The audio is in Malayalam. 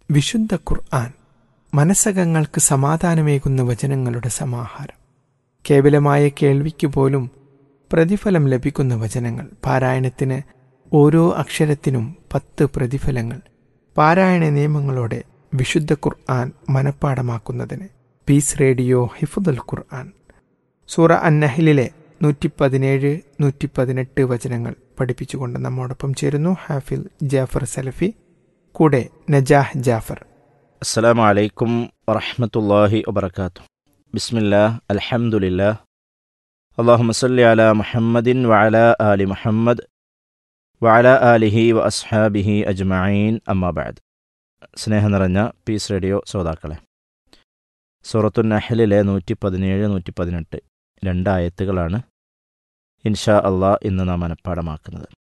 വിശുദ്ധ ഖുർആൻ മനസ്സകങ്ങൾക്ക് സമാധാനമേകുന്ന വചനങ്ങളുടെ സമാഹാരം കേവലമായ കേൾവിക്ക് പോലും പ്രതിഫലം ലഭിക്കുന്ന വചനങ്ങൾ പാരായണത്തിന് ഓരോ അക്ഷരത്തിനും പത്ത് പ്രതിഫലങ്ങൾ പാരായണ നിയമങ്ങളോടെ വിശുദ്ധ ഖുർആൻ മനഃപ്പാടമാക്കുന്നതിന് പീസ് റേഡിയോ ഹിഫുദുൽ ഖുർആൻ സൂറ അന്നഹിലിലെ നൂറ്റി പതിനേഴ് നൂറ്റി പതിനെട്ട് വചനങ്ങൾ പഠിപ്പിച്ചുകൊണ്ട് നമ്മോടൊപ്പം ചേരുന്നു ഹാഫിൽ ജാഫർ സലഫി കൂടെ നജാഹ് ജാഫർ അസ്സലാമു അലൈക്കും വറഹ്മത്തുള്ളാഹി വബർക്കാത്തു ബിസ്മില്ലാ അൽഹംദുലില്ലാ അള്ളാഹുമ്മ സല്ലി അലാ മുഹമ്മദിൻ വഅല ആലി മുഹമ്മദ് വഅല ആലിഹി വ അസ്ഹാബിഹി അജ്മഈൻ അമ്മാ ബഅദ് സ്നേഹം നിറഞ്ഞ പീസ് റേഡിയോ ശ്രോതാക്കളെ സൂറത്തു നഹലിലെ നൂറ്റി പതിനേഴ് നൂറ്റി പതിനെട്ട് രണ്ടായത്തുകളാണ് ഇൻഷാ അള്ളാഹ് ഇന്ന് നാം മനഃപ്പാടമാക്കുന്നത്